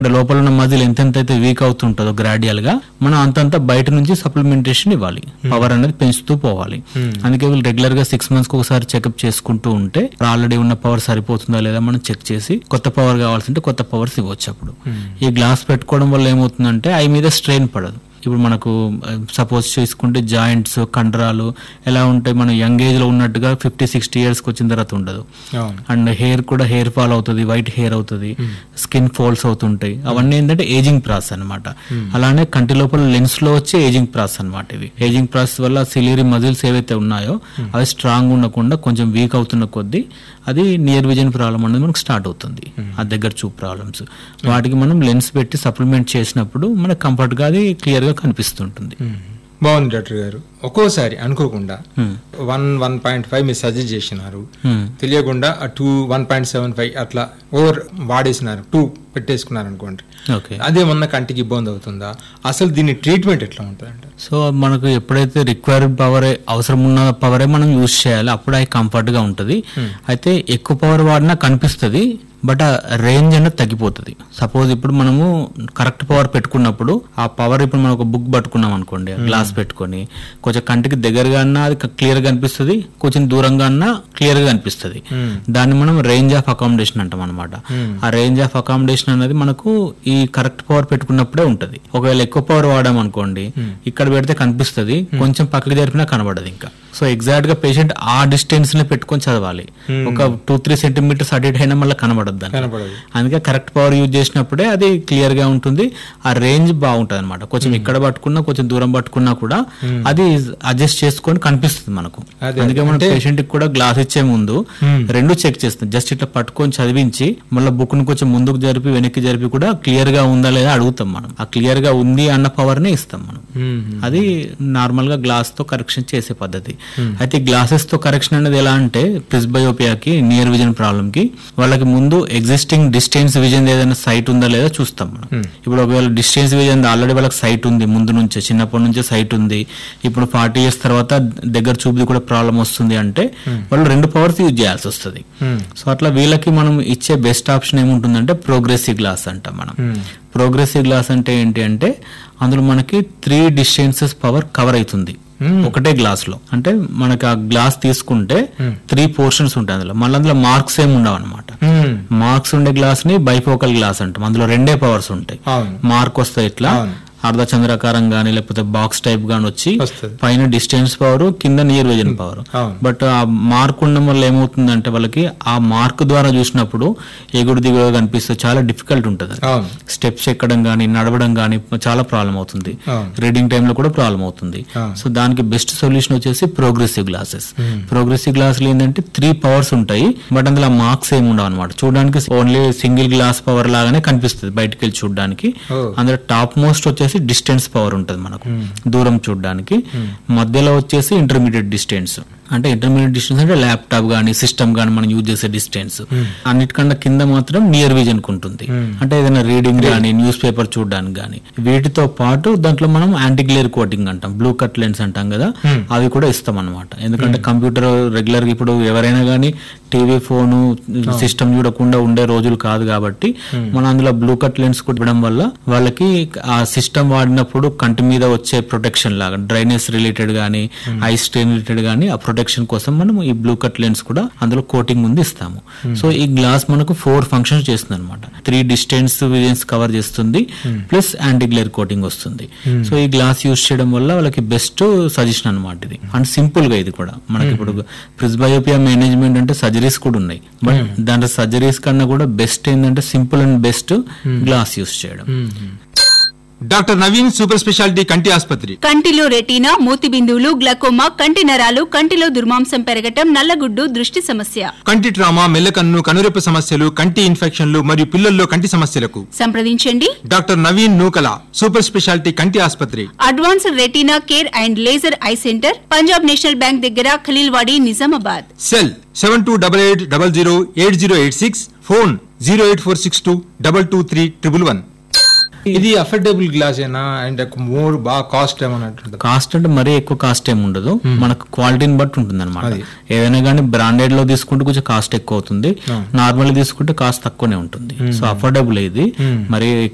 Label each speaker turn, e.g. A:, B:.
A: ఇక్కడ లోపల ఉన్న మజిల్ ఎంతెంత అయితే వీక్ అవుతుంటుందో గ్రాడ్యువల్ గా మనం అంతంత బయట నుంచి సప్లిమెంటేషన్ ఇవ్వాలి పవర్ అనేది పెంచుతూ పోవాలి అందుకే వీళ్ళు రెగ్యులర్ గా సిక్స్ మంత్స్ కి ఒకసారి చెకప్ చేసుకుంటూ ఉంటే ఆల్రెడీ ఉన్న పవర్ సరిపోతుందా లేదా మనం చెక్ చేసి కొత్త పవర్ కావాల్సింటే కొత్త పవర్స్ ఇవ్వచ్చు అప్పుడు ఈ గ్లాస్ పెట్టుకోవడం వల్ల ఏమవుతుందంటే ఐ మీద స్ట్రెయిన్ పడదు ఇప్పుడు మనకు సపోజ్ చూసుకుంటే జాయింట్స్ కండరాలు ఎలా ఉంటాయి మనం యంగ్ ఏజ్ లో ఉన్నట్టుగా ఫిఫ్టీ సిక్స్టీ ఇయర్స్ కి వచ్చిన తర్వాత ఉండదు
B: అవును
A: అండ్ హెయిర్ కూడా హెయిర్ ఫాల్ అవుతుంది వైట్ హెయిర్ అవుతుంది స్కిన్ ఫోల్స్ అవుతుంటాయి అవన్నీ ఏంటంటే ఏజింగ్ ప్రాసెస్ అన్నమాట అలానే కంటి లోపల లెన్స్ లో వచ్చే ఏజింగ్ ప్రాసెస్ అన్నమాట ఇవి ఏజింగ్ ప్రాసెస్ వల్ల సిలియరీ మజిల్స్ ఏవైతే ఉన్నాయో అవి స్ట్రాంగ్ ఉండకుండా కొంచెం వీక్ అవుతున్న కొద్దీ అది నియర్ విజన్ ప్రాబ్లం అనేది మనకు స్టార్ట్ అవుతుంది ఆ దగ్గర చూపు ప్రాబ్లమ్స్ వాటికి మనం లెన్స్ పెట్టి సప్లిమెంట్ చేసినప్పుడు మనకు కంఫర్ట్ గా అది క్లియర్ గా కనిపిస్తుంటుంది
B: బాగుంది డాక్టర్ గారు ఒక్కోసారి అనుకోకుండా వన్ వన్ పాయింట్ ఫైవ్ మీరు సజెస్ట్ చేసినారు
A: Hmm.
B: తెలియకుండా ఆ two one point seven five అట్లా ఓవర్ వాడేసినారు టూ పెట్టేసుకున్నారు అనుకోండి
A: ఓకే
B: అదేమన్నా కంటికి ఇబ్బంది అవుతుందా అసలు దీని ట్రీట్మెంట్ ఎట్లా ఉంటుంది
A: సో మనకు ఎప్పుడైతే రిక్వైర్డ్ పవర్ అవసరం ఉన్న పవరే మనం యూజ్ చేయాలి అప్పుడు అది కంఫర్ట్ గా ఉంటుంది అయితే ఎక్కువ పవర్ వాడినా కనిపిస్తుంది బట్ ఆ రేంజ్ అనేది తగ్గిపోతుంది సపోజ్ ఇప్పుడు మనము కరెక్ట్ పవర్ పెట్టుకున్నప్పుడు ఆ పవర్ ఇప్పుడు మనం ఒక బుక్ పట్టుకున్నాం అనుకోండి గ్లాస్ పెట్టుకొని కొంచెం కంటికి దగ్గరగా అన్నా అది క్లియర్ గా కనిపిస్తుంది కొంచెం దూరంగా అన్నా క్లియర్ గా కనిపిస్తుంది దాన్ని మనం రేంజ్ ఆఫ్ అకామిడేషన్ అంటాం అనమాట ఆ రేంజ్ ఆఫ్ అకామిడేషన్ అనేది మనకు ఈ కరెక్ట్ పవర్ పెట్టుకున్నప్పుడే ఉంటది ఒకవేళ ఎక్కువ పవర్ వాడాం అనుకోండి ఇక్కడ పెడితే కనిపిస్తుంది కొంచెం పక్కకి జరిపినా కనబడదు ఇంకా సో ఎగ్జాక్ట్ గా పేషెంట్ ఆ డిస్టెన్స్ ని పెట్టుకొని చదవాలి ఒక టూ త్రీ సెంటీమీటర్స్ అటు ఇటు అయినా మళ్ళీ కనబడద్దు దానికి.
B: కనపడదు
A: అందుకే కరెక్ట్ పవర్ యూజ్ చేసినప్పుడే అది క్లియర్ గా ఉంటుంది ఆ రేంజ్ బాగుంటది అనమాట కొంచెం ఇక్కడ పట్టుకున్నా కొంచెం దూరం పట్టుకున్నా కూడా అది అడ్జస్ట్ చేసుకొని కనిపిస్తుంది మనకు
B: అదే,
A: అందుకే మనం పేషెంట్ కి కూడా గ్లాస్ ఇచ్చే ముందు రెండు చెక్ చేస్తాం జస్ట్ ఇట్లా పట్టుకొని చదివించి మళ్ళీ బుక్ ను కొంచెం ముందుకు జరిపి వెనక్కి జరిపి కూడా క్లియర్ గా ఉందా లేదా అడుగుతాం మనం ఆ క్లియర్ గా ఉంది అన్న పవర్ నే ఇస్తాం మనం అది నార్మల్ గా గ్లాస్ తో కరెక్షన్ చేసే పద్ధతి అయితే గ్లాసెస్ తో కరెక్షన్ అనేది ఎలా అంటే ప్రిస్బయోపియాకి నియర్ విజన్ ప్రాబ్లమ్ కి వాళ్ళకి ముందు ఎగ్జిస్టింగ్ డిస్టెన్స్ విజన్ ఏదైనా సైట్ ఉందా లేదా చూస్తాం మనం ఇప్పుడు ఒకవేళ డిస్టెన్స్ విజన్ ఆల్రెడీ వాళ్ళకి సైట్ ఉంది ముందు నుంచే చిన్నప్పటి నుంచే సైట్ ఉంది ఇప్పుడు ఫార్టీ ఇయర్స్ తర్వాత దగ్గర చూపుది కూడా ప్రాబ్లం వస్తుంది అంటే వాళ్ళు రెండు పవర్స్ యూజ్ చేయాల్సి వస్తుంది సో అట్లా వీళ్ళకి మనం ఇచ్చే బెస్ట్ ఆప్షన్ ఏముంటుందంటే ప్రోగ్రెసివ్ గ్లాస్ అంటాం మనం ప్రోగ్రెసివ్ గ్లాస్ అంటే ఏంటి అంటే అందులో మనకి త్రీ డిస్టెన్సెస్ పవర్ కవర్ అవుతుంది ఒకటే గ్లాస్ లో అంటే మనకి ఆ గ్లాస్ తీసుకుంటే త్రీ పోర్షన్స్ ఉంటాయి అందులో మళ్ళీ అందులో మార్క్స్ ఏమి ఉండవు అనమాట మార్క్స్ ఉండే గ్లాస్ ని బైఫోకల్ గ్లాస్ అంటాం అందులో రెండే పవర్స్ ఉంటాయి
B: అవును
A: మార్క్ వస్తాయి ఇట్లా
B: అవును.
A: అర్ధచంద్రాకారం గానీ లేకపోతే బాక్స్ టైప్ గాని వచ్చి
B: వస్తది.
A: పైన డిస్టెన్స్ పవర్ కింద నియర్ విజన్ పవర్
B: అవును.
A: బట్ ఆ మార్క్ ఉండడం వల్ల ఏమవుతుందంటే వాళ్ళకి ఆ మార్క్ ద్వారా చూసినప్పుడు ఎగుడు దిగుడు కనిపిస్తే చాలా డిఫికల్ట్ ఉంటుంది
B: అవును
A: స్టెప్స్ ఎక్కడం గానీ నడవడం గానీ చాలా ప్రాబ్లం అవుతుంది
B: అవును.
A: రీడింగ్ టైంలో కూడా ప్రాబ్లం అవుతుంది
B: అవును.
A: సో దానికి బెస్ట్ సొల్యూషన్ వచ్చేసి ప్రోగ్రెసివ్ గ్లాసెస్ ప్రోగ్రెసివ్ గ్లాసులు ఏంటంటే త్రీ పవర్స్ ఉంటాయి బట్ అందులో మార్క్స్ ఏమి ఉండవు అనమాట చూడడానికి ఓన్లీ సింగిల్ గ్లాస్ పవర్ లాగానే కనిపిస్తుంది బయటికి వెళ్ళి చూడడానికి
B: ఓ.
A: అందులో టాప్ మోస్ట్ వచ్చేసి డిస్టెన్స్ పవర్ ఉంటుంది మనకు దూరం చూడడానికి మధ్యలో వచ్చేసి ఇంటర్మీడియట్ డిస్టెన్స్ అంటే ఇంటర్మీడియట్ డిస్టెన్స్ అంటే ల్యాప్టాప్ గానీ సిస్టమ్ గానీ మనం యూజ్ చేసే డిస్టెన్స్ అన్నిటికన్నా కింద మాత్రం నియర్ విజన్ ఉంటుంది అంటే ఏదైనా రీడింగ్ గానీ న్యూస్ పేపర్ చూడడానికి గానీ వీటితో పాటు దాంట్లో మనం యాంటీ గ్లేర్ కోటింగ్ అంటాం బ్లూ కట్ లెన్స్ అంటాం కదా అవి కూడా ఇస్తాం అనమాట ఎందుకంటే కంప్యూటర్ రెగ్యులర్ గా ఇప్పుడు ఎవరైనా గానీ టీవీ ఫోన్ సిస్టమ్ చూడకుండా ఉండే రోజులు కాదు కాబట్టి మనం అందులో బ్లూ కట్ లెన్స్ కూడా ఇవ్వడం వల్ల వాళ్ళకి ఆ సిస్టమ్ వాడినప్పుడు కంటి మీద వచ్చే ప్రొటెక్షన్ లాగా డ్రైనెస్ రిలేటెడ్ గానీ ఐ స్ట్రెయిన్ రిలేటెడ్ గానీ ఆ ప్రొటెక్షన్ కోసం మనం ఈ బ్లూ కట్ లెన్స్ కూడా అందులో కోటింగ్ ఉంది ఇస్తాము సో ఈ గ్లాస్ మనకు ఫోర్ ఫంక్షన్స్ చేస్తుంది అనమాట త్రీ డిస్టెన్స్ విజన్స్ కవర్ చేస్తుంది ప్లస్ యాంటీ గ్లేర్ కోటింగ్ వస్తుంది సో ఈ గ్లాస్ యూస్ చేయడం వల్ల వాళ్ళకి బెస్ట్ సజెషన్ అనమాట ఇది అండ్ సింపుల్ గా ఇది కూడా మనకి ఇప్పుడు ప్రిస్బయోపియా మేనేజ్మెంట్ అంటే సర్జరీస్ కూడా ఉన్నాయి బట్ దాంట్లో సర్జరీస్ కన్నా కూడా బెస్ట్ ఏంటంటే simple and best glass use చేయడం
B: డాక్టర్ నవీన్ సూపర్ స్పెషాలిటీ కంటి ఆసుపత్రి
C: కంటిలో రెటీనా మూతి బిందువులు గ్లకోమా కంటి నరాలు కంటిలో దుర్మాంసం పెరగటం నల్లగుడ్డు దృష్టి సమస్య
B: కంటి ట్రామా మెల్లకన్ను కనురెప్ప సమస్యలు కంటి ఇన్ఫెక్షన్లు మరియు పిల్లల్లో కంటి సమస్యలకు
C: సంప్రదించండి
B: doctor Naveen Nukala super speciality కంటి ఆసుపత్రి
C: advanced retina care and laser eye center Punjab National Bank దగ్గర Khaleelwadi Nizamabad
B: cell seven two double eight double zero eight zero eight six phone zero eight four six two double two three triple one ఇది affordable glass ఏనా and more బాగా cost ఏమన్నట్టు
A: cost అంటే మరీ ఎక్కువ cost ఏమి ఉండదు మనకు క్వాలిటీని బట్టి ఉంటుంది అనమాట
B: అది.
A: ఏదైనా కానీ బ్రాండెడ్ లో తీసుకుంటే కొంచెం కాస్ట్ ఎక్కువ అవుతుంది నార్మల్ తీసుకుంటే కాస్ట్ తక్కువనే ఉంటుంది సో అఫోర్డబుల్ ఇది మరి